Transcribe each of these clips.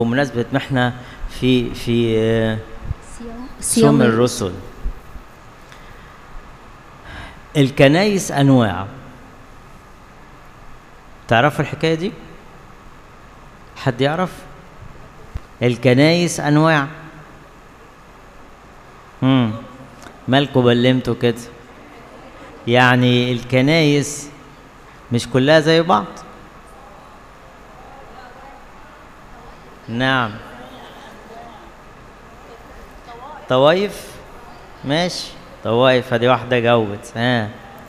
بمناسبة ما احنا في في آه، صيام صوم الرسل الكنايس انواع تعرفوا الحكايه دي حد يعرف الكنايس انواع امم مالكوا بلمتوا كده يعني الكنايس مش كلها زي بعض نعم طوايف ماشي طوايف ادي واحده جاوبت ها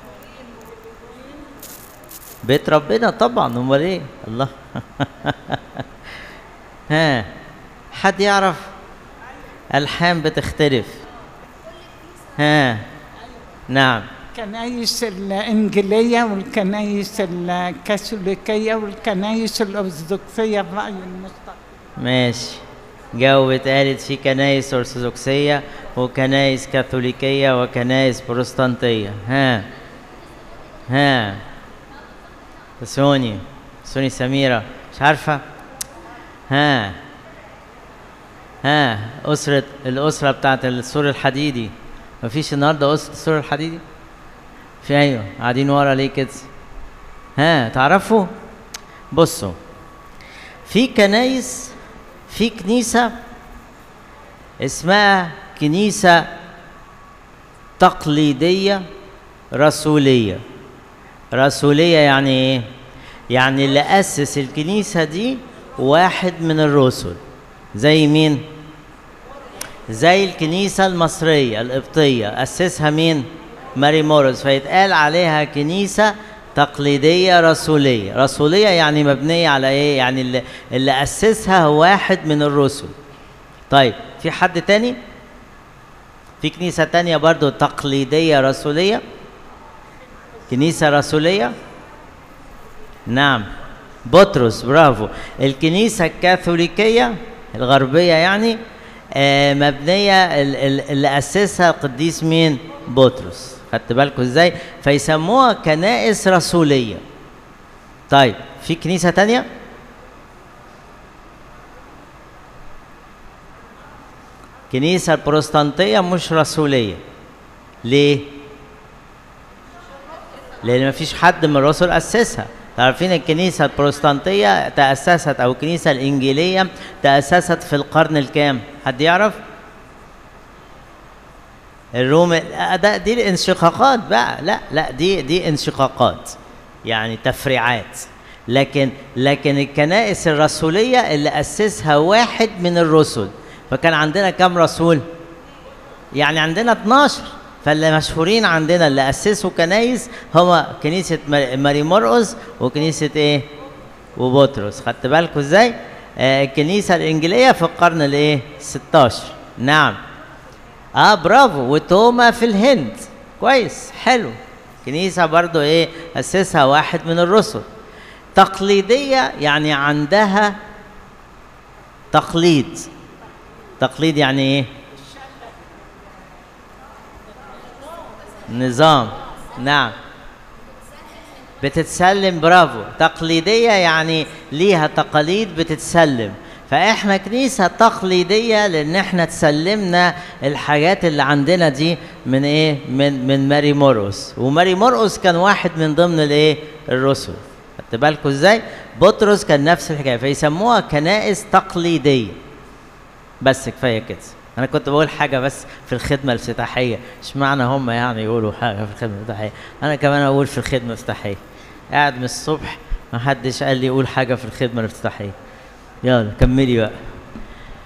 بيت ربنا طبعا امال ايه الله ها حد يعرف الحان بتختلف ها نعم الكنايس الإنجيلية والكنايس الكاثوليكية والكنايس الأرثوذكسية برأي المستقبل ماشي جاوبت قالت في كنايس أرثوذكسية وكنايس كاثوليكية وكنايس بروتستانتية ها ها سوني سوني سميرة مش عارفة ها ها أسرة الأسرة بتاعت السور الحديدي مفيش النهاردة أسرة السور الحديدي في أيوه قاعدين ورا ليه كده ها تعرفوا بصوا في كنايس في كنيسة اسمها كنيسة تقليدية رسولية رسولية يعني ايه؟ يعني اللي أسس الكنيسة دي واحد من الرسل زي مين؟ زي الكنيسة المصرية القبطية أسسها مين؟ ماري مورس فيتقال عليها كنيسة تقليدية رسولية رسولية يعني مبنية على ايه؟ يعني اللي, اللي أسسها واحد من الرسل طيب في حد تاني؟ في كنيسة تانية برضو تقليدية رسولية كنيسة رسولية نعم بطرس برافو الكنيسة الكاثوليكية الغربية يعني آه مبنية ال- ال- اللي أسسها القديس مين؟ بطرس خدت بالكم ازاي؟ فيسموها كنائس رسولية طيب في كنيسة تانية؟ كنيسة البروتستانتية مش رسولية ليه؟ لأن مفيش حد من الرسل أسسها تعرفين الكنيسة البروتستانتية تأسست أو الكنيسة الإنجيلية تأسست في القرن الكام؟ حد يعرف؟ الروم لا، ده دي الانشقاقات بقى لا لا دي دي انشقاقات يعني تفريعات لكن لكن الكنائس الرسولية اللي أسسها واحد من الرسل فكان عندنا كم رسول؟ يعني عندنا 12 فاللي مشهورين عندنا اللي اسسوا كنايس هما كنيسه مار- ماري مرقس وكنيسه ايه؟ وبطرس خدت بالكم ازاي؟ آه الكنيسه الانجيليه في القرن الايه؟ 16 نعم اه برافو وتوما في الهند كويس حلو كنيسه برضو ايه؟ اسسها واحد من الرسل تقليديه يعني عندها تقليد تقليد يعني ايه؟ نظام نعم بتتسلم برافو تقليدية يعني ليها تقاليد بتتسلم فاحنا كنيسة تقليدية لان احنا تسلمنا الحاجات اللي عندنا دي من ايه من من ماري مرقس وماري مرقس كان واحد من ضمن الايه الرسل خدت بالكم ازاي بطرس كان نفس الحكاية فيسموها كنائس تقليدية بس كفايه كده انا كنت بقول حاجه بس في الخدمه الافتتاحيه اشمعنى هم يعني يقولوا حاجه في الخدمه الافتتاحيه انا كمان اقول في الخدمه الافتتاحيه قاعد من الصبح ما حدش قال لي قول حاجه في الخدمه الافتتاحيه يلا كملي بقى